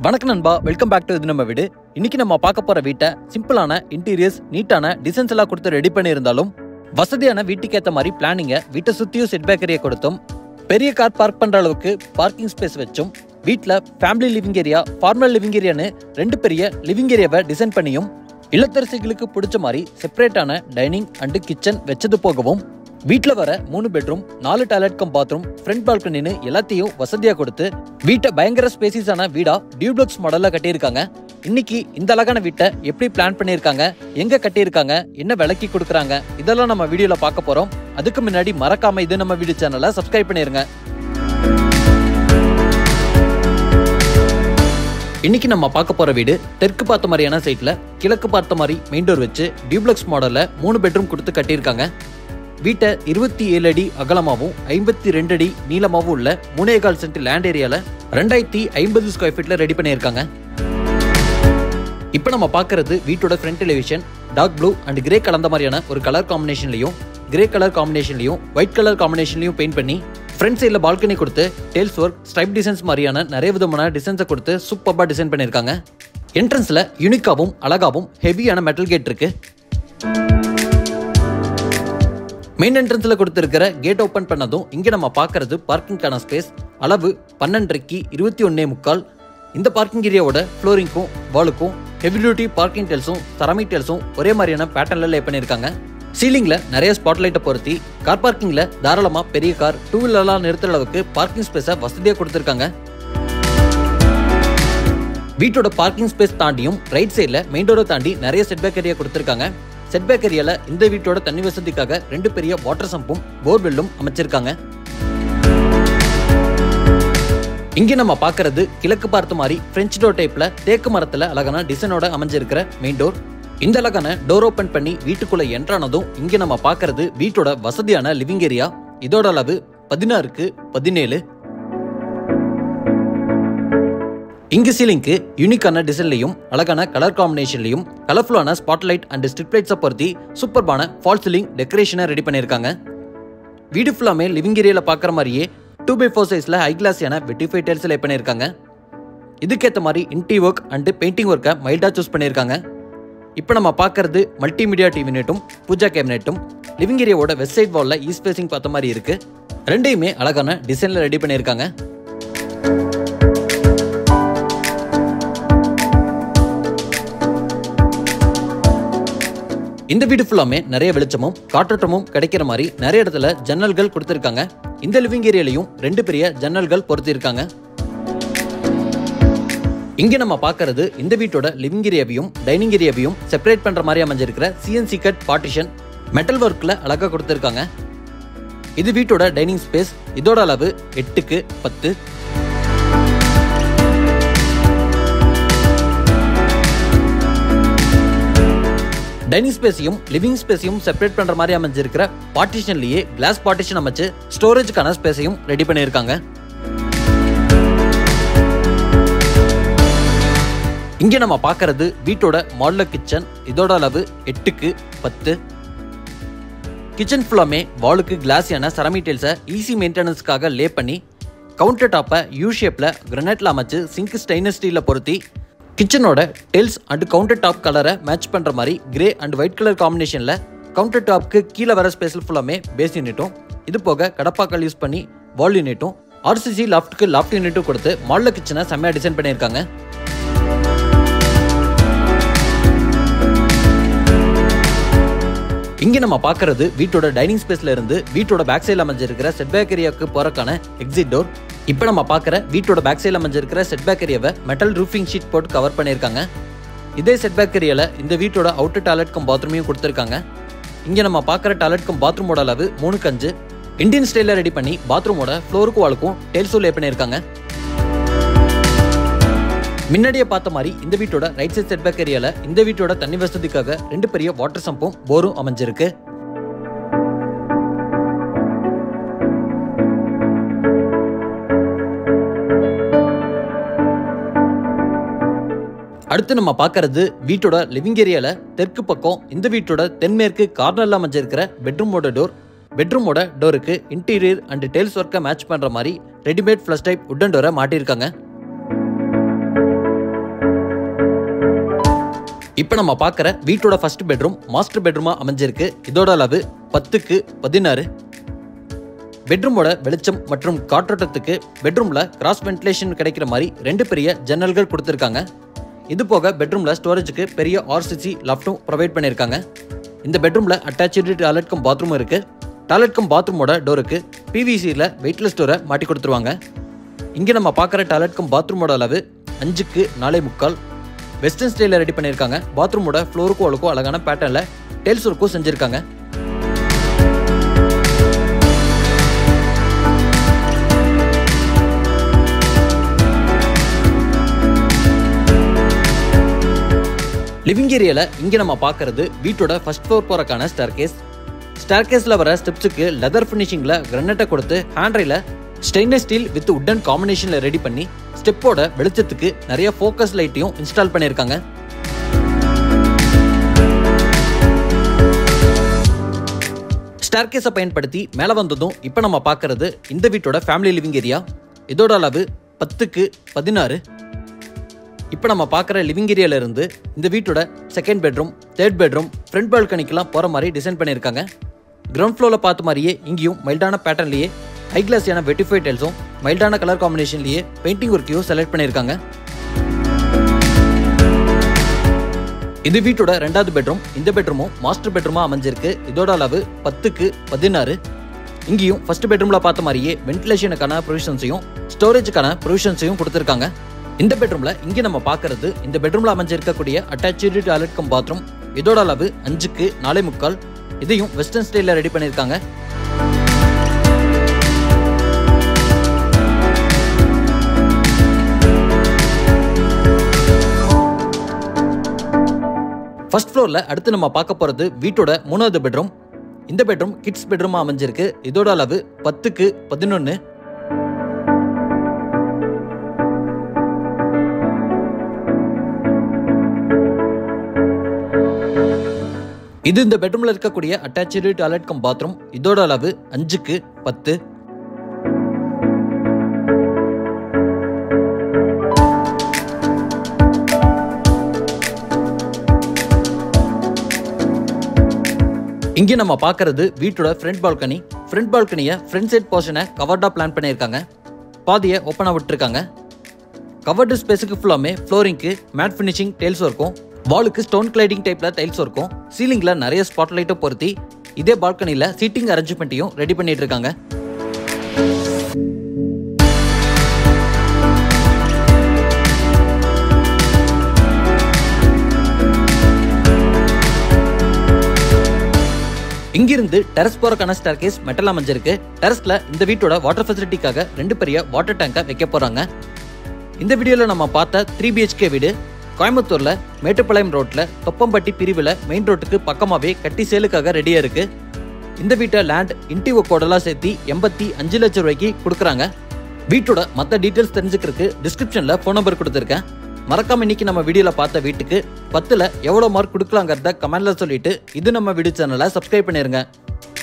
வணக்கம் நண்பா welcome back to இது நம்ம வீடு இன்னைக்கு நம்ம பார்க்க போற வீட்டை சிம்பிளான இன்டீரியர்ஸ் நீட்டான டிசைன்ஸ் எல்லாம் கொடுத்து ரெடி பண்ணியிருந்தாலும் வசதியான வீட்டுக்கு ஏற்ற மாதிரி பிளானிங்க வீட்டை சுத்தியும் செட் பேக்கரியை கொடுத்தும் பெரிய கார் பார்க் பண்ற அளவுக்கு பார்க்கிங் ஸ்பேஸ் வச்சும் வீட்டில் family living area formal living ஏரியான்னு ரெண்டு பெரிய லிவிங் ஏரியாவை டிசைன் பண்ணியும் இல்லத்தரசிகளுக்கு பிடிச்ச மாதிரி செப்பரேட்டான டைனிங் அண்டு கிச்சன் வச்சது போகவும் வீட்டில் வர மூணு பெட்ரூம் நாலு டாய்லெட் கம் பாத்ரூம் ஃப்ரண்ட் பால்கனின்னு எல்லாத்தையும் வசதியாக கொடுத்து வீட்டை பயங்கர ஸ்பேசிஸான வீடா டியூப்ளக்ஸ் மாடலில் கட்டியிருக்காங்க இன்னைக்கு இந்த அழகான வீட்டை எப்படி பிளான் பண்ணியிருக்காங்க எங்க கட்டியிருக்காங்க என்ன விலைக்கு கொடுக்குறாங்க இதெல்லாம் நம்ம வீடியோல பார்க்க போறோம் அதுக்கு முன்னாடி மறக்காம இது நம்ம வீடியோ சேனலை சப்ஸ்கிரைப் பண்ணிருங்க இன்னைக்கு நம்ம பார்க்க போற வீடு தெற்கு பார்த்த மாதிரியான சைட்ல கிழக்கு பார்த்த மாதிரி மெயின் டோர் வச்சு டியூப்ளக்ஸ் மாடல்ல மூணு பெட்ரூம் கொடுத்து கட்டியிருக்காங்க வீட்டை இருபத்தி ஏழு அடி அகலமாகவும் ஐம்பத்தி ரெண்டு அடி நீளமாகவும் உள்ள மூணே கால் சென்ட் லேண்ட் ஏரியால ரெண்டாயிரத்தி ஐம்பது ஸ்கொயர் ஃபீட்ல ரெடி பண்ணியிருக்காங்க இப்போ நம்ம பார்க்கறது வீட்டோட front elevation dark blue and grey கலந்த மாதிரியான ஒரு கலர் காம்பினேஷன்லையும் கிரே கலர் காம்பினேஷன்லையும் ஒயிட் கலர் காம்பினேஷன்லையும் பெயிண்ட் பண்ணி ஃப்ரண்ட் சைடில் பால்கனி கொடுத்து டேல்ஸ் ஒர்க் ஸ்ட்ரைப் டிசைன்ஸ் மாதிரியான நிறைய விதமான டிசைன்ஸை கொடுத்து சூப்பராக டிசைன் பண்ணியிருக்காங்க என்ட்ரன்ஸில் யூனிக்காவும் அழகாவும் ஹெவியான மெட்டல் கேட் இருக்கு மெயின் என்ட்ரன்ஸில் கொடுத்துருக்கிற கேட் ஓப்பன் பண்ணதும் இங்கே நம்ம பார்க்கறது பார்க்கிங்கான ஸ்பேஸ் அளவு பன்னெண்டரைக்கு இருபத்தி ஒன்னே முக்கால் இந்த பார்க்கிங் ஏரியாவோட ஃப்ளோரிங்க்கும் வாலுக்கும் ஹெவி டியூட்டி பார்க்கிங் டெல்ஸும் சரமிக் டெல்ஸும் ஒரே மாதிரியான பேட்டர்னில் லே பண்ணியிருக்காங்க சீலிங்கில் நிறைய ஸ்பாட்லைட்டை பொருத்தி கார் பார்க்கிங்கில் தாராளமாக பெரிய கார் டூ வீலர்லாம் நிறுத்துற அளவுக்கு பார்க்கிங் ஸ்பேஸை வசதியாக கொடுத்துருக்காங்க வீட்டோட பார்க்கிங் ஸ்பேஸ் தாண்டியும் ரைட் சைடில் மெயின் டோரை தாண்டி நிறைய செட்பேக் ஏரியா கொடுத்துருக்காங்க செட்பேக் ஏரியால இந்த வீட்டோட தண்ணி வசதிக்காக ரெண்டு பெரிய வாட்டர் சம்பும் போர்வெல்லும் அமைச்சிருக்காங்க இங்க நம்ம பார்க்கறது கிழக்கு பார்த்த மாதிரி பிரெஞ்சு டோர் டைப்ல தேக்கு மரத்துல அழகான டிசைனோட அமைஞ்சிருக்கிற மெயின் டோர் இந்த அழகான டோர் ஓபன் பண்ணி வீட்டுக்குள்ள என்ட்ரானதும் இங்க நம்ம பார்க்கறது வீட்டோட வசதியான லிவிங் ஏரியா இதோட அளவு பதினாறுக்கு பதினேழு இங்கு சீலிங்க்கு யூனிக்கான டிசைன்லையும் அழகான கலர் காம்பினேஷன்லையும் கலர்ஃபுல்லான ஸ்பாட்லைட் அண்ட் ஸ்ட்ரிப் லைட்ஸை பொருத்தி சூப்பர்பான ஃபால் சீலிங் டெக்கரேஷனை ரெடி பண்ணியிருக்காங்க வீடு ஃபுல்லாமே லிவிங் ஏரியாவில் பார்க்குற மாதிரியே டூ பை ஃபோர் சைஸில் ஹை கிளாஸியான வெட்டிஃபை டைல்ஸ் லே பண்ணியிருக்காங்க இதுக்கேற்ற மாதிரி இன்டி ஒர்க் அண்ட் பெயிண்டிங் ஒர்க்கை மைல்டாக சூஸ் பண்ணியிருக்காங்க இப்போ நம்ம பார்க்கறது மல்டிமீடியா டிவி நெட்டும் பூஜா கேபினெட்டும் லிவிங் ஏரியாவோட வெஸ்ட் சைட் வாலில் ஈஸ்ட் ஃபேசிங் பார்த்த மாதிரி இருக்கு ரெண்டையுமே அழகான டிசைனில் ரெடி பண்ணியிருக்காங்க இந்த வீடு ஃபுல்லாமே நிறைய வெளிச்சமும் காற்றோட்டமும் கிடைக்கிற மாதிரி நிறைய இடத்துல ஜன்னல்கள் கொடுத்துருக்காங்க இந்த லிவிங் ஏரியாலையும் ரெண்டு பெரிய ஜன்னல்கள் பொருத்திருக்காங்க இங்க நம்ம பார்க்கறது இந்த வீட்டோட லிவிங் ஏரியாவையும் டைனிங் ஏரியாவையும் செப்பரேட் பண்ற மாதிரி அமைஞ்சிருக்கிற சிஎன்சி கட் பார்ட்டிஷன் மெட்டல் ஒர்க்ல அழகா கொடுத்துருக்காங்க இது வீட்டோட டைனிங் ஸ்பேஸ் இதோட அளவு எட்டுக்கு பத்து டைனிங் ஸ்பேஸையும் லிவிங் ஸ்பேஸையும் செப்பரேட் பண்ற மாதிரி அமைஞ்சிருக்கிற பார்ட்டிஷன்லயே கிளாஸ் பார்ட்டிஷன் அமைச்சு ஸ்டோரேஜ்க்கான ஸ்பேஸையும் ரெடி பண்ணியிருக்காங்க இங்க நம்ம பார்க்கறது வீட்டோட மாடலர் கிச்சன் இதோட அளவு எட்டுக்கு பத்து கிச்சன் ஃபுல்லாமே வாலுக்கு கிளாஸியான சரமி டைல்ஸை ஈஸி மெயின்டெனன்ஸ்க்காக லே பண்ணி கவுண்டர் டாப்பை யூ ஷேப்பில் கிரனைட்டில் அமைச்சு சிங்க் ஸ்டெயின்லெஸ் ஸ்டீலில் பொருத்தி கிச்சனோட டெல்ஸ் அண்ட் கவுண்டர் டாப் கலரை மேட்ச் பண்ணுற மாதிரி கிரே அண்ட் ஒயிட் கலர் காம்பினேஷனில் கவுண்டர் டாப்க்கு கீழே வர ஸ்பேஸில் ஃபுல்லாமே பேஸ் யூனிட்டும் இது போக கடப்பாக்கள் யூஸ் பண்ணி வால் யூனிட்டும் ஆர்சிசி லாஃப்ட்டுக்கு லாஃப்ட் யூனிட்டும் கொடுத்து மாடலர் கிச்சனை செம்மையாக டிசைன் பண்ணியிருக்காங்க இங்க நம்ம பார்க்கறது வீட்டோட டைனிங் ஸ்பேஸ்ல இருந்து வீட்டோட பேக் சைடில் அமைஞ்சிருக்கிற செட்பேக் ஏரியாவுக்கு போறக்கான எக்ஸிட் டோர் இப்போ நம்ம பார்க்குற வீட்டோட பேக் சைடில் அமைஞ்சிருக்கிற செட்பேக் ஏரியாவை மெட்டல் ரூஃபிங் ஷீட் போட்டு கவர் பண்ணியிருக்காங்க இதே செட்பேக் ஏரியாவில் இந்த வீட்டோட அவுட்டர் டாய்லெட் கம் பாத்ரூமையும் கொடுத்துருக்காங்க இங்கே நம்ம பார்க்குற டாய்லெட் கம் பாத்ரூமோட அளவு மூணு கஞ்சு இந்தியன் ஸ்டைலில் ரெடி பண்ணி பாத்ரூமோட ஃப்ளோருக்கு வாலுக்கும் டெல்ஸும் லே பண்ணியிருக்காங்க முன்னாடியே பார்த்த மாதிரி இந்த வீட்டோட ரைட் சைட் செட்பேக் ஏரியால இந்த வீட்டோட தண்ணி வசதிக்காக ரெண்டு பெரிய வாட்டர் சம்பும் போரும் அமைஞ்சிருக்கு அடுத்து நம்ம பார்க்கறது வீட்டோட லிவிங் ஏரியால தெற்கு பக்கம் இந்த வீட்டோட தென்மேற்கு கார்னர்ல அமைஞ்சிருக்கிற பெட்ரூமோட டோர் பெட்ரூமோட டோருக்கு இன்டீரியர் அண்ட் டெய்ல்ஸ் ஒர்க்கை மேட்ச் பண்ற மாதிரி ரெடிமேட் ஃப்ளஷ் டைப் உட்டன் டோரை மாட்டியிருக்காங்க இப்போ நம்ம பார்க்குற வீட்டோட ஃபர்ஸ்ட் பெட்ரூம் மாஸ்டர் பெட்ரூமா அமைஞ்சிருக்கு இதோட அளவு பத்துக்கு பதினாறு பெட்ரூமோட வெளிச்சம் மற்றும் காற்றோட்டத்துக்கு பெட்ரூம்ல கிராஸ் வென்டிலேஷன் கிடைக்கிற மாதிரி ரெண்டு பெரிய ஜன்னல்கள் கொடுத்துருக்காங்க இது போக பெட்ரூம்ல ஸ்டோரேஜுக்கு பெரிய ஆர்சிசி லஃப்ட்டும் ப்ரொவைட் பண்ணியிருக்காங்க இந்த பெட்ரூம்ல அட்டாச்சு டாய்லெட் கம் பாத்ரூம் இருக்கு டாய்லெட் கம் பாத்ரூமோட டோருக்கு பிவிசியில் வெயிட்லெஸ் டோரை மாட்டி கொடுத்துருவாங்க இங்கே நம்ம பார்க்குற டாய்லெட் கம் பாத்ரூமோட அளவு அஞ்சுக்கு நாலே முக்கால் வெஸ்டர்ன் ஸ்டைலில் ரெடி பண்ணியிருக்காங்க பாத்ரூமோட ஃப்ளோருக்கும் அழுக்கும் அழகான பேட்டர்னில் டெல்ஸ் ஒர்க்கும் செஞ்சுருக்காங்க லிவிங் ஏரியால இங்க நம்ம பார்க்கறது வீட்டோட ஃபர்ஸ்ட் ஃப்ளோர் போறக்கான ஸ்டார் கேஸ் ஸ்டார் கேஸ்ல வர ஸ்டெப்ஸுக்கு லெதர் ஃபினிஷிங்ல கிரனட்டை கொடுத்து ஹேண்ட்ரைல ஸ்டெயின்லெஸ் ஸ்டீல் வித் உட்டன் காம்பினேஷன்ல ரெடி பண்ணி ஸ்டெப்போட வெளிச்சத்துக்கு நிறைய ஃபோக்கஸ் லைட்டையும் இன்ஸ்டால் பண்ணியிருக்காங்க ஸ்டார் கேஸை பயன்படுத்தி மேலே வந்ததும் இப்போ நம்ம பார்க்கறது இந்த வீட்டோட ஃபேமிலி லிவிங் ஏரியா இதோட அளவு பத்துக்கு பதினாறு இப்போ நம்ம பார்க்குற லிவிங் ஏரியால இருந்து இந்த வீட்டோட second bedroom third bedroom front பால்கனிக்கெல்லாம் போகிற மாதிரி டிசைன் பண்ணியிருக்காங்க கிரவுண்ட் ஃப்ளோரில் பார்த்த மாதிரியே இங்கேயும் மைல்டான பேட்டர்ன்லேயே ஹை கிளாஸியான வெட்டிஃபை டைல்ஸும் மைல்டான கலர் காம்பினேஷன்லேயே பெயிண்டிங் ஒர்க்கையும் செலக்ட் பண்ணியிருக்காங்க இது வீட்டோட ரெண்டாவது பெட்ரூம் இந்த பெட்ரூமும் மாஸ்டர் பெட்ரூமா அமைஞ்சிருக்கு இதோட அளவு பத்துக்கு பதினாறு இங்கேயும் ஃபர்ஸ்ட் பெட்ரூம்ல பார்த்த மாதிரியே வென்டிலேஷனுக்கான ப்ரொவிஷன்ஸையும் ஸ்டோரேஜுக்கான ப்ரொவிஷன்ஸையும் கொடுத்துருக்காங்க இந்த பெட்ரூம்ல இங்க நம்ம பார்க்கறது இந்த பெட்ரூம்ல அமைஞ்சிருக்கக்கூடிய அட்டாச்சு டாய்லெட் கம் பாத்ரூம் இதோட அளவு அஞ்சுக்கு நாலே முக்கால் இதையும் வெஸ்டர்ன் ஸ்டைலில் ரெடி பண்ணியிருக்காங்க ஃபர்ஸ்ட் ஃப்ளோர்ல அடுத்து நம்ம பார்க்க போறது வீட்டோட மூணாவது பெட்ரூம் இந்த பெட்ரூம் கிட்ஸ் பெட்ரூமா அமைஞ்சிருக்கு இதோட அளவு பத்துக்கு பதினொன்று இது இந்த பெட்ரூம்ல இருக்கக்கூடிய அட்டாச்சு டாய்லெட் கம் பாத்ரூம் இதோட அளவு அஞ்சுக்கு பத்து இங்கே நம்ம பார்க்கறது வீட்டோட ஃப்ரண்ட் பால்கனி ஃப்ரண்ட் பால்கனியை ஃப்ரண்ட் சைட் போர்ஷனை கவர்டாக பிளான் பண்ணியிருக்காங்க பாதியை ஓப்பனாக விட்டுருக்காங்க கவர்டு ஸ்பேஸுக்கு ஃபுல்லாமே ஃப்ளோரிங்க்கு மேட் ஃபினிஷிங் டைல்ஸ் ஒர்க்கும் வாலுக்கு ஸ்டோன் கிளைடிங் டைப்பில் டைல்ஸ் ஒர்க்கும் சீலிங்கில் நிறைய ஸ்பாட் லைட்டை பொருத்தி இதே பால்கனியில் சீட்டிங் அரேஞ்ச்மெண்ட்டையும் ரெடி பண்ணிட்டு இருக்காங்க இங்கிருந்து டெரஸ் போறக்கான ஸ்டார் கேஸ் மெட்டல் அமைஞ்சிருக்கு டெரஸ்ல இந்த வீட்டோட வாட்டர் ஃபெசிலிட்டிக்காக ரெண்டு பெரிய வாட்டர் டேங்கை வைக்க போறாங்க இந்த வீடியோல நம்ம பார்த்த த்ரீ பிஹெச்கே வீடு கோயம்புத்தூர்ல மேட்டுப்பாளையம் ரோட்ல தொப்பம்பட்டி பிரிவுல மெயின் ரோட்டுக்கு பக்கமாவே கட்டி சேலுக்காக ரெடியா இருக்கு இந்த வீட்டை லேண்ட் இன்டிவோ கோடெல்லாம் சேர்த்து எண்பத்தி அஞ்சு லட்சம் ரூபாய்க்கு கொடுக்குறாங்க வீட்டோட மற்ற டீட்டெயில்ஸ் தெரிஞ்சுக்கிறதுக்கு டிஸ்கிரிப்ஷன்ல ஃபோன் நம்பர் கொடுத்துருக்கேன் மறக்காம இன்னைக்கு நம்ம வீடியோல பார்த்த வீட்டுக்கு பத்துல எவ்வளவு மார்க் கொடுக்கலாங்கிறத கமெண்ட்ல சொல்லிட்டு இது நம்ம வீடியோ சேனலை சப்ஸ்கிரைப் பண்ணிருங்க